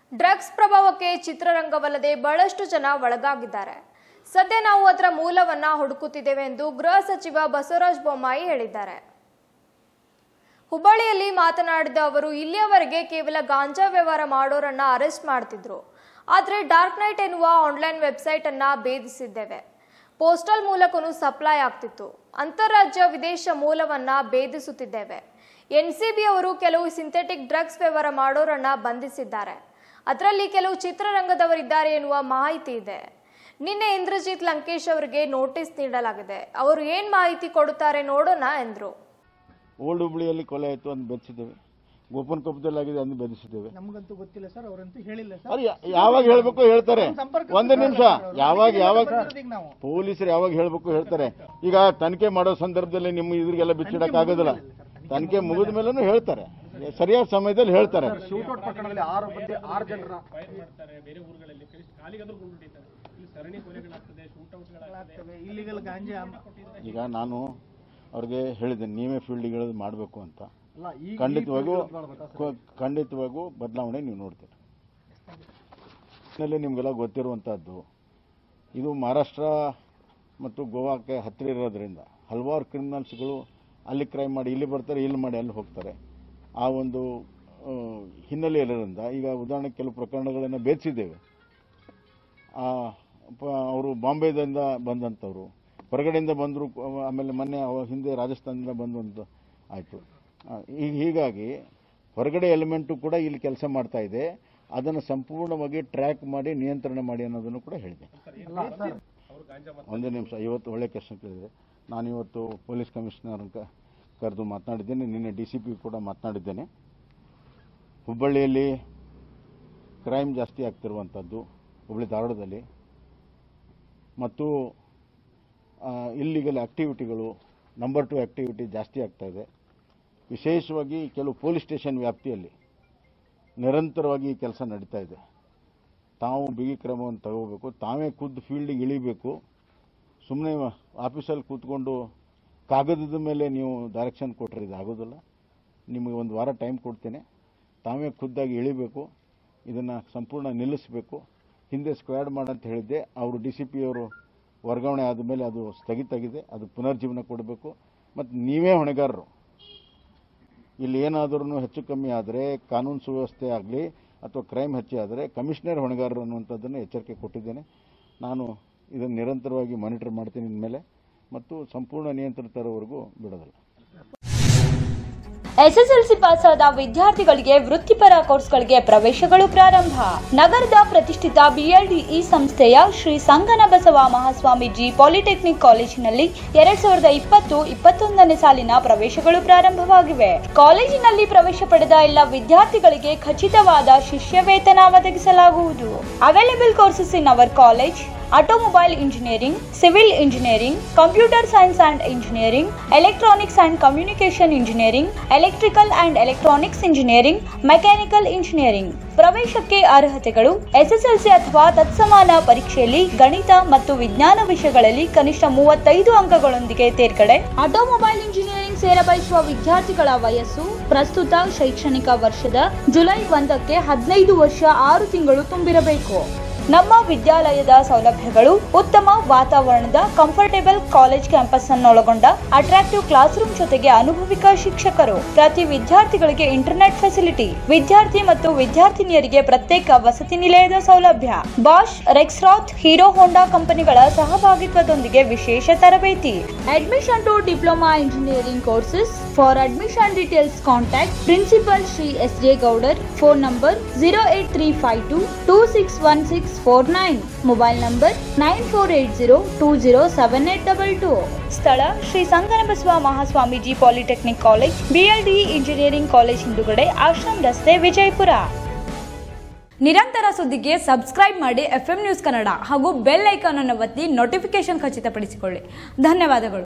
drugs ಪ್ರಭಾವಕ್ಕೆ ಚಿತ್ರರಂಗವಲ್ಲದೆ ಬಹಳಷ್ಟು ಜನ ಒಳಗಾಗಿದ್ದಾರೆ ಸದ್ಯ ನಾವು ಅದರ ಮೂಲವನ್ನ ಹುಡುಕುತ್ತಿದ್ದೇವೆ ಎಂದು ಗೃಹ ಸಚಿವ ಬಸವರಾಜ ಬೊಮ್ಮಾಯಿ ಹೇಳಿದ್ದಾರೆ ಹುಬ್ಬಳ್ಳಿಯಲ್ಲಿ ಮಾತನಾಡಿದ ಅವರು ಇಲ್ಲಿಯವರೆಗೆ ಕೇವಲ ಗಾಂಜಾ ವ್ಯವಹಾರ ಮಾಡೋರನ್ನ ಅರೆಸ್ಟ್ ಮಾಡ್ತಿದ್ರು ಆದರೆ ಡಾರ್ಕ್ ನೈಟ್ ಎನ್ನುವ ಆನ್ಲೈನ್ ವೆಬ್ಸೈಟ್ ಅನ್ನ ಭೇದಿಸಿದ್ದೇವೆ ಪೋಸ್ಟಲ್ ಮೂಲಕನೂ ಸಪ್ಲೈ ಆಗ್ತಿತ್ತು ಅಂತಾರಾಜ್ಯ ವಿದೇಶ ಮೂಲವನ್ನ ಭೇದಿಸುತ್ತಿದ್ದೇವೆ ಎನ್ಸಿಬಿ ಅವರು ಕೆಲವು ಸಿಂಥೆಟಿಕ್ ಡ್ರಗ್ಸ್ ವ್ಯವಹಾರ ಮಾಡೋರನ್ನ ಬಂಧಿಸಿದ್ದಾರೆ ಅದರಲ್ಲಿ ಕೆಲವು ಚಿತ್ರರಂಗದವರಿದ್ದಾರೆ ಎನ್ನುವ ಮಾಹಿತಿ ಇದೆ ನಿನ್ನೆ ಇಂದ್ರಜಿತ್ ಲಂಕೇಶ್ ಅವರಿಗೆ ನೋಟಿಸ್ ನೀಡಲಾಗಿದೆ ಅವರು ಏನ್ ಮಾಹಿತಿ ಕೊಡುತ್ತಾರೆ ನೋಡೋಣ ಎಂದ್ರು ಓಲ್ಡ್ ಹುಬ್ಳಿಯಲ್ಲಿ ಕೊಲೆ ಆಯಿತು ಅಂತ ಬೆದಸಿದ್ದೇವೆ ಗೋಪನ್ ಕೊಪ್ಪದಲ್ಲಾಗಿದೆ ಅಂತ ಬೆದಸಿದ್ದೇವೆ ನಮಗಂತೂ ಗೊತ್ತಿಲ್ಲ ಸರ್ ಅವರಂತೂ ಹೇಳಿಲ್ಲ ಸರ್ ಅದು ಯಾ- ಯಾವಾಗ ಹೇಳ್ಬೇಕು ಹೇಳ್ತಾರೆ ಸಂಪರ್ಕ ಒಂದು ನಿಮಿಷ ಯಾವಾಗ ಯಾವಾಗ ಬಂದಿರೋದು ಈಗ ನಾವು ಪೊಲೀಸರು ಯಾವಾಗ ಹೇಳ್ಬೇಕು ಹೇಳ್ತಾರೆ ಈಗ ತನಿಖೆ ಮಾಡೋ ಸಂದರ್ಭದಲ್ಲಿ ನಿಮ್ಮ ಇದ್ರಿಗೆಲ್ಲ ಬಿಚ್ಚಿಡಕ್ ಆಗೋದಿಲ್ಲ ತನಿಖೆ ಮುಗಿದ ಮೇಲೂ ಹೇಳ್ತಾರೆ ಸರಿಯಾದ ಸಮಯದಲ್ಲಿ ಹೇಳ್ತಾರೆ ಶೂಟೌಟ್ ಪ್ರಕರಣದಲ್ಲಿ ಆರು ಮಂದಿ ಆರು ಜನರ ಆಗ್ತವೆ ಇಲ್ಲಿಗಲ್ ಗಾಂಜಾ ಈಗ ನಾನು ಅವ್ರಿಗೆ ಹೇಳಿದ್ದೇನೆ ನೀವೇ ಫೀಲ್ಡಿಗೆ ಇಳಿದು ಮಾಡಬೇಕು ಅಂತ ಅಲ್ಲ ಈಗ ಖಂಡಿತವಾಗೂ ಕ- ಖಂಡಿತವಾಗೂ ಬದಲಾವಣೆ ನೀವು ನೋಡ್ತೀರಿ ನಲ್ಲಿ ನಿಮಗೆಲ್ಲ ಗೊತ್ತಿರುವಂಥದ್ದು ಇದು ಮಹಾರಾಷ್ಟ್ರ ಮತ್ತು ಗೋವಾಕ್ಕೆ ಹತ್ತಿರ ಇರೋದ್ರಿಂದ ಹಲವಾರು ಕ್ರಿಮಿನಲ್ಸ್ಗಳು ಅಲ್ಲಿ ಕ್ರೈಮ್ ಮಾಡಿ ಇಲ್ಲಿ ಬರ್ತಾರೆ ಇಲ್ಲಿ ಮಾಡಿ ಅಲ್ಲಿ ಹೋಗ್ತಾರೆ ಆ ಒಂದು ಆ, ಹಿನ್ನೆಲೆ ಇರೋದ್ರಿಂದ ಈಗ ಉದಾಹರಣೆಗೆ ಕೆಲವು ಪ್ರಕರಣಗಳನ್ನು ಭೇದಿಸಿದ್ದೇವೆ ಅವರು ಬಾಂಬೆದಿಂದ ಬಂದಂಥವ್ರು ಹೊರಗಡೆಯಿಂದ ಬಂದರು ಆಮೇಲೆ ಮೊನ್ನೆ ಅವ ಹಿಂದೆ ರಾಜಸ್ಥಾನದಿಂದ ಬಂದಂತ ಆಯಿತು ಈಗ ಹೀಗಾಗಿ ಹೊರಗಡೆ ಎಲಿಮೆಂಟು ಕೂಡ ಇಲ್ಲಿ ಕೆಲಸ ಮಾಡ್ತಾ ಇದೆ ಅದನ್ನು ಸಂಪೂರ್ಣವಾಗಿ ಟ್ರ್ಯಾಕ್ ಮಾಡಿ ನಿಯಂತ್ರಣ ಮಾಡಿ ಅನ್ನೋದನ್ನು ಕೂಡ ಹೇಳಿದೆ ಅಲ್ಲ ಸರ್ ಒಂದೇ ನಿಮಿಷ ಇವತ್ತು ಒಳ್ಳೆ ಕ್ವೆಶನ್ ಕೇಳಿದೆ ನಾನು ಇವತ್ತು ಪೊಲೀಸ್ ಕಮಿಷನರ್ ಕರೆದು ಮಾತನಾಡಿದ್ದೇನೆ ನಿನ್ನೆ ಡಿ ಸಿ ಪಿ ಕೂಡ ಮಾತನಾಡಿದ್ದೇನೆ ಹುಬ್ಬಳ್ಳಿಯಲ್ಲಿ ಕ್ರೈಮ್ ಜಾಸ್ತಿ ಆಗ್ತಿರುವಂಥದ್ದು ಹುಬ್ಬಳ್ಳಿ ಧಾರವಾಡದಲ್ಲಿ ಮತ್ತು ಇಲ್ಲಿಗಲ್ ಆಕ್ಟಿವಿಟಿಗಳು ನಂಬರ್ ಟು ಆಕ್ಟಿವಿಟಿ ಜಾಸ್ತಿ ಆಗ್ತಾ ಇದೆ ವಿಶೇಷವಾಗಿ ಕೆಲವು ಪೊಲೀಸ್ ಸ್ಟೇಷನ್ ವ್ಯಾಪ್ತಿಯಲ್ಲಿ ನಿರಂತರವಾಗಿ ಈ ಕೆಲಸ ನಡೀತಾ ಇದೆ ತಾವು ಬಿಗಿ ಕ್ರಮವನ್ನು ತಗೋಬೇಕು ತಾವೇ ಖುದ್ದು ಫೀಲ್ಡಿಗೆ ಇಳಿಬೇಕು ಸುಮ್ಮನೆ ಆಫೀಸಲ್ಲಿ ಕೂತ್ಕೊಂಡು ಕಾಗದದ ಮೇಲೆ ನೀವು ಡೈರೆಕ್ಷನ್ ಕೊಟ್ಟರೆ ಇದು ಆಗೋದಿಲ್ಲ ನಿಮಗೆ ಒಂದು ವಾರ ಟೈಮ್ ಕೊಡ್ತೇನೆ ತಾವೇ ಖುದ್ದಾಗಿ ಇಳಿಬೇಕು ಇದನ್ನು ಸಂಪೂರ್ಣ ನಿಲ್ಲಿಸಬೇಕು ಹಿಂದೆ ಸ್ಕ್ವಾಡ್ ಮಾಡಂತ ಹೇಳಿದ್ದೆ ಅವರು ಡಿ ಸಿ ಪಿ ಅವರು ವರ್ಗಾವಣೆ ಆದಮೇಲೆ ಅದು ಸ್ಥಗಿತ ಆಗಿದೆ ಅದು ಪುನರ್ಜೀವನ ಕೊಡಬೇಕು ಮತ್ತು ನೀವೇ ಹೊಣೆಗಾರರು ಇಲ್ಲಿ ಏನಾದರೂ ಹೆಚ್ಚು ಕಮ್ಮಿ ಆದರೆ ಕಾನೂನು ಸುವ್ಯವಸ್ಥೆ ಆಗಲಿ ಅಥವಾ ಕ್ರೈಮ್ ಹೆಚ್ಚಿ ಆದರೆ ಕಮಿಷನರ್ ಹೊಣೆಗಾರರು ಅನ್ನುವಂಥದ್ದನ್ನು ಎಚ್ಚರಿಕೆ ಕೊಟ್ಟಿದ್ದೇನೆ ನಾನು ಇದನ್ನು ನಿರಂತರವಾಗಿ ಮಾನಿಟರ್ ಮಾಡ್ತೀನಿ ಇನ್ಮೇಲೆ ಮತ್ತು ಸಂಪೂರ್ಣ ನಿಯಂತ್ರಣ ತರೋವರೆಗೂ ಬಿಡೋದಿಲ್ಲ ಎಸ್ಎಸ್ಎಲ್ಸಿ ಪಾಸಾದ ವಿದ್ಯಾರ್ಥಿಗಳಿಗೆ ವೃತ್ತಿಪರ ಕೋರ್ಸ್ಗಳಿಗೆ ಪ್ರವೇಶಗಳು ಪ್ರಾರಂಭ ನಗರದ ಪ್ರತಿಷ್ಠಿತ ಬಿಎಲ್ಡಿಇ ಸಂಸ್ಥೆಯ ಶ್ರೀ ಸಂಗನ ಬಸವ ಮಹಾಸ್ವಾಮೀಜಿ ಪಾಲಿಟೆಕ್ನಿಕ್ ಕಾಲೇಜಿನಲ್ಲಿ ಎರಡ್ ಸಾವಿರದ ಇಪ್ಪತ್ತು ಇಪ್ಪತ್ತೊಂದನೇ ಸಾಲಿನ ಪ್ರವೇಶಗಳು ಪ್ರಾರಂಭವಾಗಿವೆ ಕಾಲೇಜಿನಲ್ಲಿ ಪ್ರವೇಶ ಪಡೆದ ಎಲ್ಲ ವಿದ್ಯಾರ್ಥಿಗಳಿಗೆ ಖಚಿತವಾದ ಶಿಷ್ಯ ವೇತನ ಒದಗಿಸಲಾಗುವುದು available courses in our college automobile engineering civil engineering computer science and engineering electronics and communication engineering electrical and electronics engineering mechanical engineering ಪ್ರವೇಶಕ್ಕೆ ಅರ್ಹತೆಗಳು ಎಸ್ಎಸ್ಎಲ್ಸಿ ಅಥವಾ ತತ್ಸಮಾನ ಪರೀಕ್ಷೆಯಲ್ಲಿ ಗಣಿತ ಮತ್ತು ವಿಜ್ಞಾನ ವಿಷಯಗಳಲ್ಲಿ ಕನಿಷ್ಠ ಮೂವತ್ತೈದು ಅಂಕಗಳೊಂದಿಗೆ ತೇರ್ಗಡೆ ಆಟೋಮೊಬೈಲ್ ಇಂಜಿನಿಯರಿಂಗ್ ಸೇರಬಯಸುವ ವಿದ್ಯಾರ್ಥಿಗಳ ವಯಸ್ಸು ಪ್ರಸ್ತುತ ಶೈಕ್ಷಣಿಕ ವರ್ಷದ ಜುಲೈ ಒಂದಕ್ಕೆ ಹದಿನೈದು ವರ್ಷ ಆರು ತಿಂಗಳು ತುಂಬಿರಬೇಕು ನಮ್ಮ ವಿದ್ಯಾಲಯದ ಸೌಲಭ್ಯಗಳು ಉತ್ತಮ ವಾತಾವರಣದ ಕಂಫರ್ಟೇಬಲ್ ಕಾಲೇಜ್ ಕ್ಯಾಂಪಸ್ ಅನ್ನೊಳಗೊಂಡ ಅಟ್ರಾಕ್ಟಿವ್ ಕ್ಲಾಸ್ ರೂಮ್ ಜೊತೆಗೆ ಅನುಭವಿಕ ಶಿಕ್ಷಕರು ಪ್ರತಿ ವಿದ್ಯಾರ್ಥಿಗಳಿಗೆ ಇಂಟರ್ನೆಟ್ ಫೆಸಿಲಿಟಿ ವಿದ್ಯಾರ್ಥಿ ಮತ್ತು ವಿದ್ಯಾರ್ಥಿನಿಯರಿಗೆ ಪ್ರತ್ಯೇಕ ವಸತಿ ನಿಲಯದ ಸೌಲಭ್ಯ ಬಾಷ್ ರೆಕ್ಸ್ರಾತ್ ಹೀರೋ ಹೋಂಡಾ ಕಂಪನಿಗಳ ಸಹಭಾಗಿತ್ವದೊಂದಿಗೆ ವಿಶೇಷ ತರಬೇತಿ admission to diploma engineering courses for admission details contact principal Shri S J Gowdar phone number zero eight three five two two six one six four nine mobile number nine four eight zero two zero seven eight double two ಸ್ಥಳ Shri Sanganabasava Mahaswamiji polytechnic college BLD engineering college ಹಿಂದುಗಡೆ ಆಶ್ರಮ್ ರಸ್ತೆ ವಿಜಯಪುರ ನಿರಂತರ ಸುದ್ದಿಗೆ subscribe ಮಾಡಿ F news Kannada ಹಾಗೂ bell icon ಅನ್ನು ಒತ್ತಿ notification ಖಚಿತಪಡಿಸಿಕೊಳ್ಳಿ ಧನ್ಯವಾದಗಳು